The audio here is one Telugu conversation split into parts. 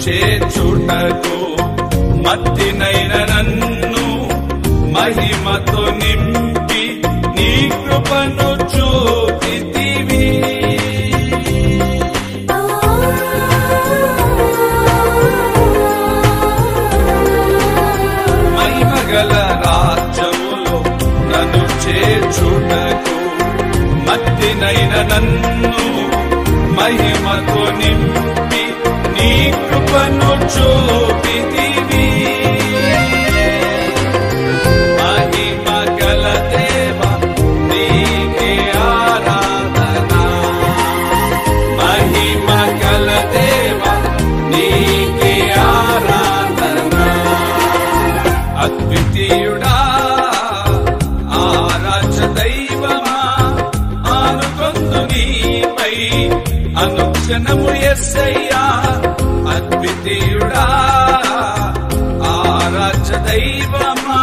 చేర్చుటకు మత్తినైన నన్ను మహిమతో నింపి నీ కృపను చూపితివి మహిమగల రాజ్యములో నన్ను చేర్చుటకు మత్తినైన నన్ను మహిమతో నింపి నీ కృపను చూపితివి మహిమగల దేవ నీకే ఆరాధన మహిమగల దేవ నీకే ఆరాధన అద్వితీయుడా ఆరాచ దైవమా ఆనుకొందు నీపై అనుక్షణము ఎస్సయ్యా అద్వితీయుడా ఆరాచ దైవమా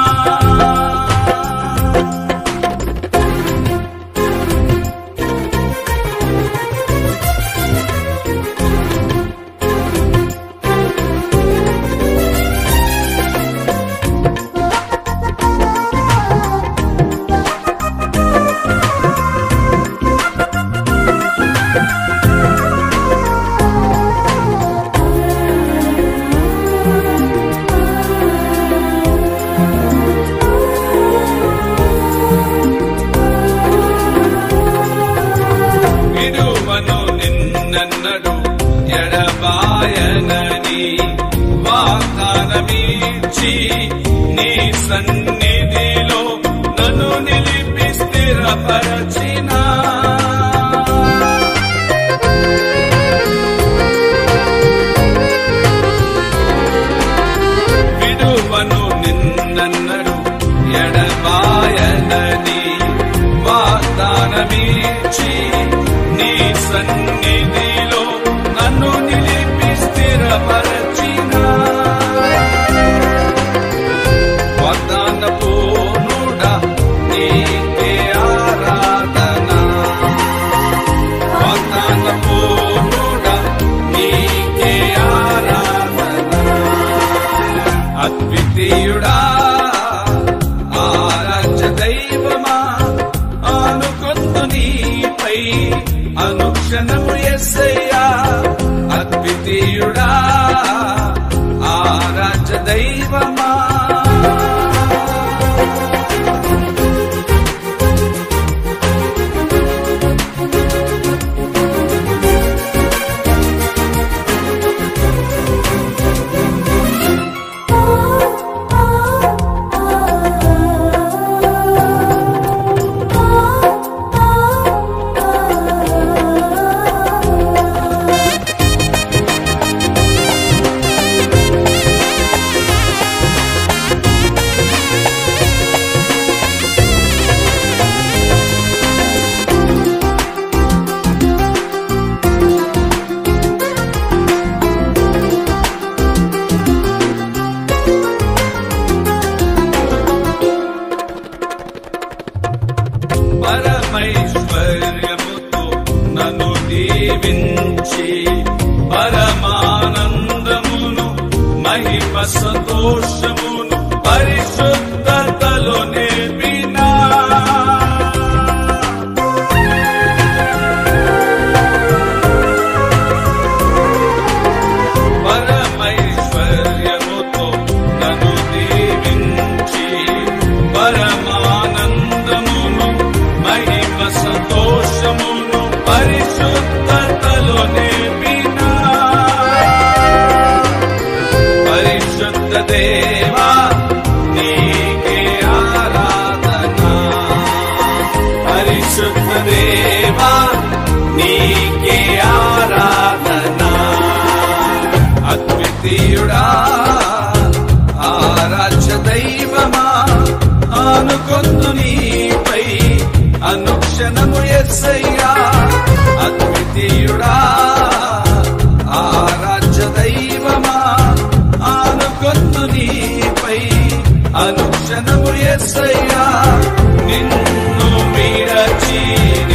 విడువను నిన్నన్నడు ఎడబాయనని వాగ్దానమీర్చి నీ సన్నిధిలో నన్ను నిలిపి స్థిరపరచిన విడువను నిన్నన్నడు ఎడబాయనని వాగ్దానమీర్చి నీ సన్నిధిలో నన్ను నిలిపి స్థిరపరచిన వాగ్దాన పూర్ణుడా నీకే ఆరాధన వాగ్దాన పూర్ణుడా నీకే ఆరాధన అద్వితీయుడా ఆరాధ్య దైవమా ఆనుకొందు నీపై అనుక్షణము ఎస్సయ్యా అద్వితీయుడా ఆరాధ్య దైవమా పరమైశ్వర్యముతో నన్ను దీవించి పరమానందమును మహిమ సంతోషమును పరిశుద్ధతలో నేర్పినా పరమైశ్వర్యముతో నన్ను దీవించి పరమానందమును మహిమ సంతోషమును పరిశుద్ధతలో నేర్పినా పరిశుద్ధ దేవా నీకే ఆరాధన పరిశుద్ధ దేవా నీకే ఆరాధన అద్వితీయుడా ఆరాధ్య దైవమా ఆనుకొందు నీపై అనుక్షణము ఎస్సయ్యా అద్వితీయుడా ఆరాధ్య దైవమా ఆనుకొందు నీపై అనుక్షణము ఎస్సయ్యా నిన్ను విడచి